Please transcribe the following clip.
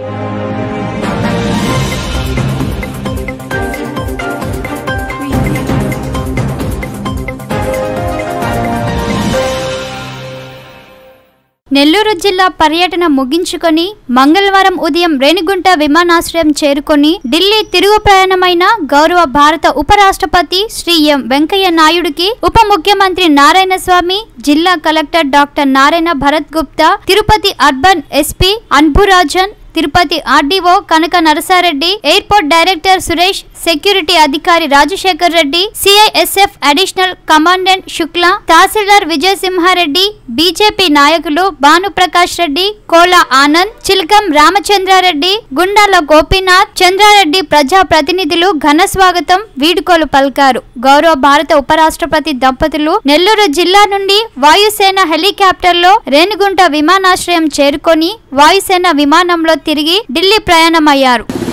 నెల్లూరు జిల్లా పర్యటన ముగించుకొని మంగళవారం ఉదయం రేణిగుంట విమానాశ్రయం చేరుకొని ఢిల్లీ తిరుగు ప్రయాణమైన గౌరవ భారత ఉపరాష్ట్రపతి శ్రీ ఎం వెంకయ్య నాయుడుకి ఉప ముఖ్యమంత్రి నారాయణ స్వామి జిల్లా collector doctor Narayana Bharat Gupta Tirupati urban SP Anburajan Tirupati RDO Kanaka Narasareddy airport director Suresh security అధికారి Rajasekhar Reddy CISF additional commandant Shukla తహసీల్దార్ విజయసింహారెడ్డి బీజేపీ నాయకులు భానుప్రకాష్ రెడ్డి కోల ఆనంద్ చిలకం రామచంద్రారెడ్డి గుండాల గోపీనాథ్ చంద్రారెడ్డి ప్రజా ప్రతినిధులు ఘన స్వాగతం వీడుకోలు పలికారు గౌరవ భారత ఉపరాష్ట్రపతి దంపతులు నెల్లూరు జిల్లా నుండి వాయుసేన హెలికాప్టర్లో రేణిగుంట విమానాశ్రయం చేరుకొని వాయుసేన విమానంలో తిరిగి ఢిల్లీ ప్రయాణమయ్యారు